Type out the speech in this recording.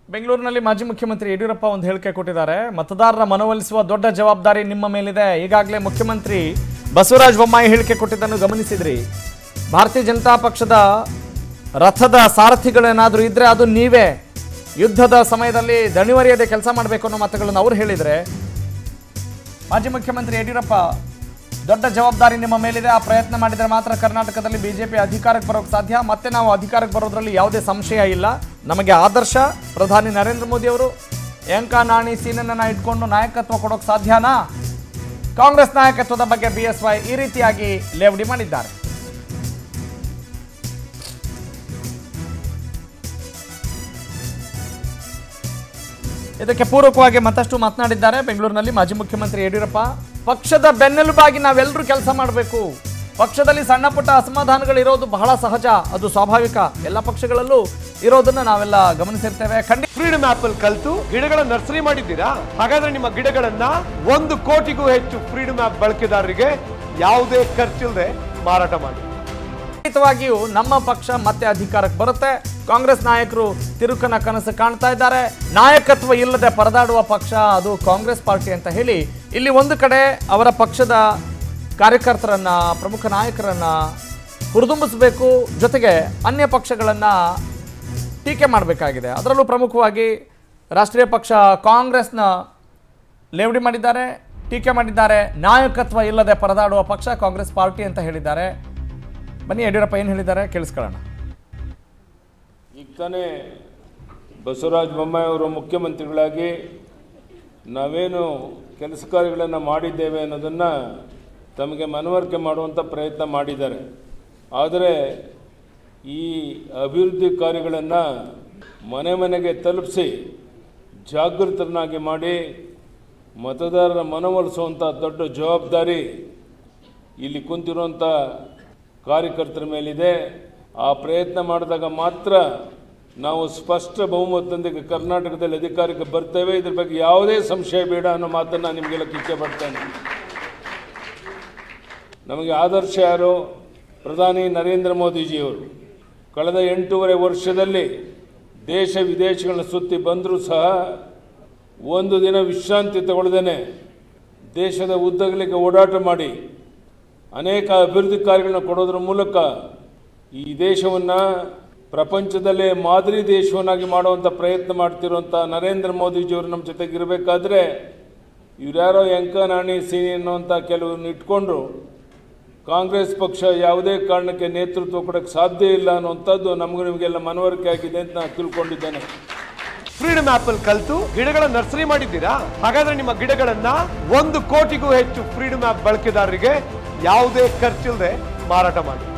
ಬೆಂಗಳೂರಿನಲ್ಲಿ ಮಾಜಿ ಮುಖ್ಯಮಂತ್ರಿ ಯಡಿಯೂರಪ್ಪ ಒಂದು ಹೇಳಿಕೆ ಕೊಟ್ಟಿದ್ದಾರೆ ಮತದಾರರ ಮನವೊಲಿಸುವ ದೊಡ್ಡ ಜವಾಬ್ದಾರಿ ನಿಮ್ಮ ಮೇಲಿದೆ ಈಗಾಗಲೇ ಮುಖ್ಯಮಂತ್ರಿ ಬಸವರಾಜ ಬೊಮ್ಮಾಯಿ ಹೇಳಿಕೆ ಕೊಟ್ಟಿದ್ದನ್ನು ಗಮನಿಸಿದ್ರಿ ಭಾರತೀಯ ಜನತಾ ಪಕ್ಷದ ರಥದ ಸಾರಥಿಗಳೇನಾದರೂ ಇದ್ರೆ ಅದು ನೀವೇ ಯುದ್ಧದ ಸಮಯದಲ್ಲಿ ದಣಿವರಿಯದೆ ಕೆಲಸ ಮಾಡಬೇಕು ಅನ್ನೋ ಮಾತುಗಳನ್ನು ಅವರು ಹೇಳಿದರೆ ಮಾಜಿ ಮುಖ್ಯಮಂತ್ರಿ ಯಡಿಯೂರಪ್ಪ ದೊಡ್ಡ ಜವಾಬ್ದಾರಿ ನಿಮ್ಮ ಮೇಲಿದೆ ಆ ಪ್ರಯತ್ನ ಮಾಡಿದರೆ ಮಾತ್ರ ಕರ್ನಾಟಕದಲ್ಲಿ ಬಿಜೆಪಿ ಅಧಿಕಾರಕ್ಕೆ ಬರೋಕ್ಕೆ ಸಾಧ್ಯ ಮತ್ತೆ ನಾವು ಅಧಿಕಾರಕ್ಕೆ ಬರೋದ್ರಲ್ಲಿ ಯಾವುದೇ ಸಂಶಯ ಇಲ್ಲ ನಮಗೆ ಆದರ್ಶ ಪ್ರಧಾನಿ ನರೇಂದ್ರ ಮೋದಿ ಅವರು ಎಂಕ ನಾಣಿ ಸೀನನ್ನ ಇಟ್ಕೊಂಡು ನಾಯಕತ್ವ ಕೊಡೋಕೆ ಸಾಧ್ಯನಾ ಕಾಂಗ್ರೆಸ್ ನಾಯಕತ್ವದ ಬಗ್ಗೆ ಬಿ ಎಸ್ ವೈ ಈ ರೀತಿಯಾಗಿ ಲೇವಡಿ ಮಾಡಿದ್ದಾರೆ ಇದಕ್ಕೆ ಪೂರಕವಾಗಿ ಮತ್ತಷ್ಟು ಮಾತನಾಡಿದ್ದಾರೆ ಬೆಂಗಳೂರಿನಲ್ಲಿ ಮಾಜಿ ಮುಖ್ಯಮಂತ್ರಿ ಯಡಿಯೂರಪ್ಪ ಪಕ್ಷದ ಬೆನ್ನೆಲುಬಾಗಿ ನಾವೆಲ್ಲರೂ ಕೆಲಸ ಮಾಡಬೇಕು ಪಕ್ಷದಲ್ಲಿ ಸಣ್ಣ ಪುಟ್ಟ ಅಸಮಾಧಾನಗಳು ಇರೋದು ಬಹಳ ಸಹಜ ಅದು ಸ್ವಾಭಾವಿಕ ಎಲ್ಲ ಪಕ್ಷಗಳಲ್ಲೂ ಇರೋದನ್ನ ನಾವೆಲ್ಲ ಗಮನಿಸಿರ್ತೇವೆ ಖಂಡಿತ ಫ್ರೀಡಮ್ ಆಪ್ ಅಲ್ಲಿ ಕಲ್ತು ಗಿಡಗಳ ನರ್ಸರಿ ಮಾಡಿದ್ದೀರಾ ಹಾಗಾದ್ರೆ ನಿಮ್ಮ ಗಿಡಗಳನ್ನ ಒಂದು ಕೋಟಿಗೂ ಹೆಚ್ಚು ಫ್ರೀಡಮ್ ಆಪ್ ಬಳಕೆದಾರರಿಗೆ ಯಾವುದೇ ಖರ್ಚಿಲ್ಲದೆ ಮಾರಾಟ ಮಾಡಿ ಖಂಡಿತವಾಗಿಯೂ ನಮ್ಮ ಪಕ್ಷ ಮತ್ತೆ ಅಧಿಕಾರಕ್ಕೆ ಬರುತ್ತೆ ಕಾಂಗ್ರೆಸ್ ನಾಯಕರು ತಿರುಕನ ಕನಸು ಕಾಣ್ತಾ ಇದ್ದಾರೆ ನಾಯಕತ್ವ ಇಲ್ಲದೆ ಪರದಾಡುವ ಪಕ್ಷ ಅದು ಕಾಂಗ್ರೆಸ್ ಪಾರ್ಟಿ ಅಂತ ಹೇಳಿ ಇಲ್ಲಿ ಒಂದು ಕಡೆ ಅವರ ಪಕ್ಷದ ಕಾರ್ಯಕರ್ತರನ್ನ ಪ್ರಮುಖ ನಾಯಕರನ್ನ ಹುರಿದುಂಬಿಸಬೇಕು ಜೊತೆಗೆ ಅನ್ಯ ಪಕ್ಷಗಳನ್ನ ಟೀಕೆ ಮಾಡಬೇಕಾಗಿದೆ ಅದರಲ್ಲೂ ಪ್ರಮುಖವಾಗಿ ರಾಷ್ಟ್ರೀಯ ಪಕ್ಷ ಕಾಂಗ್ರೆಸ್ನ ಲೇವಡಿ ಮಾಡಿದ್ದಾರೆ ಟೀಕೆ ಮಾಡಿದ್ದಾರೆ ನಾಯಕತ್ವ ಇಲ್ಲದೆ ಪರದಾಡುವ ಪಕ್ಷ ಕಾಂಗ್ರೆಸ್ ಪಾರ್ಟಿ ಅಂತ ಹೇಳಿದ್ದಾರೆ ಬನ್ನಿ ಯಡಿಯೂರಪ್ಪ ಏನು ಹೇಳಿದ್ದಾರೆ ಕೇಳಿಸ್ಕೊಳ್ಳೋಣ ಈಗ ತಾನೇ ಬಸವರಾಜ ಬೊಮ್ಮಾಯಿ ಅವರು ಮುಖ್ಯಮಂತ್ರಿಗಳಾಗಿ ನಾವೇನು ಕೆಲಸ ಕಾರ್ಯಗಳನ್ನು ಮಾಡಿದ್ದೇವೆ ಅನ್ನೋದನ್ನು ತಮಗೆ ಮನವರಿಕೆ ಮಾಡುವಂಥ ಪ್ರಯತ್ನ ಮಾಡಿದ್ದಾರೆ ಆದರೆ ಈ ಅಭಿವೃದ್ಧಿ ಕಾರ್ಯಗಳನ್ನು ಮನೆ ಮನೆಗೆ ತಲುಪಿಸಿ ಜಾಗೃತರನ್ನಾಗಿ ಮಾಡಿ ಮತದಾರರ ಮನವೊಲಿಸುವಂಥ ದೊಡ್ಡ ಜವಾಬ್ದಾರಿ ಇಲ್ಲಿ ಕುಂತಿರುವಂಥ ಕಾರ್ಯಕರ್ತರ ಮೇಲಿದೆ ಆ ಪ್ರಯತ್ನ ಮಾಡಿದಾಗ ಮಾತ್ರ ನಾವು ಸ್ಪಷ್ಟ ಬಹುಮತದೊಂದಿಗೆ ಕರ್ನಾಟಕದಲ್ಲಿ ಅಧಿಕಾರಕ್ಕೆ ಬರ್ತೇವೆ ಇದ್ರ ಬಗ್ಗೆ ಯಾವುದೇ ಸಂಶಯ ಬೇಡ ಅನ್ನೋ ಮಾತನ್ನು ನಿಮಗೆಲ್ಲ ಇಚ್ಛೆ ಪಡ್ತೇನೆ ನಮಗೆ ಆದರ್ಶ ಯಾರು ಪ್ರಧಾನಿ ನರೇಂದ್ರ ಮೋದಿಜಿಯವರು ಕಳೆದ ಎಂಟೂವರೆ ವರ್ಷದಲ್ಲಿ ದೇಶ ವಿದೇಶಗಳನ್ನ ಸುತ್ತಿ ಬಂದರೂ ಸಹ ಒಂದು ದಿನ ವಿಶ್ರಾಂತಿ ತಗೊಳ್ದೇನೆ ದೇಶದ ಉದ್ದಗಲಿಗೆ ಓಡಾಟ ಮಾಡಿ ಅನೇಕ ಅಭಿವೃದ್ಧಿ ಕಾರ್ಯಗಳನ್ನ ಕೊಡೋದ್ರ ಮೂಲಕ ಈ ದೇಶವನ್ನು ಪ್ರಪಂಚದಲ್ಲೇ ಮಾದರಿ ದೇಶವನ್ನಾಗಿ ಮಾಡುವಂಥ ಪ್ರಯತ್ನ ಮಾಡ್ತಿರುವಂಥ ನರೇಂದ್ರ ಮೋದಿಜಿಯವರು ನಮ್ಮ ಜೊತೆಗೆ ಇರಬೇಕಾದ್ರೆ ಇವರ್ಯಾರೋ ಎಂಕ ನಾಣಿ ಸೀನಿ ಅನ್ನುವಂಥ ಕೆಲವ್ರನ್ನ ಇಟ್ಕೊಂಡು ಕಾಂಗ್ರೆಸ್ ಪಕ್ಷ ಯಾವುದೇ ಕಾರಣಕ್ಕೆ ನೇತೃತ್ವ ಕೊಡೋಕ್ಕೆ ಸಾಧ್ಯ ಇಲ್ಲ ಅನ್ನುವಂಥದ್ದು ನಮಗೂ ನಿಮಗೆಲ್ಲ ಮನವರಿಕೆ ಆಗಿದೆ ಅಂತ ನಾನು ತಿಳ್ಕೊಂಡಿದ್ದೇನೆ ಫ್ರೀಡಮ್ ಆಪ್ ಅಲ್ಲಿ ಕಲ್ತು ಗಿಡಗಳ ನರ್ಸರಿ ಮಾಡಿದ್ದೀರಾ ಹಾಗಾದ್ರೆ ನಿಮ್ಮ ಗಿಡಗಳನ್ನ ಒಂದು ಕೋಟಿಗೂ ಹೆಚ್ಚು ಫ್ರೀಡಮ್ ಆಪ್ ಬಳಕೆದಾರರಿಗೆ ಯಾವುದೇ ಖರ್ಚಿಲ್ಲದೆ ಮಾರಾಟ ಮಾಡಿ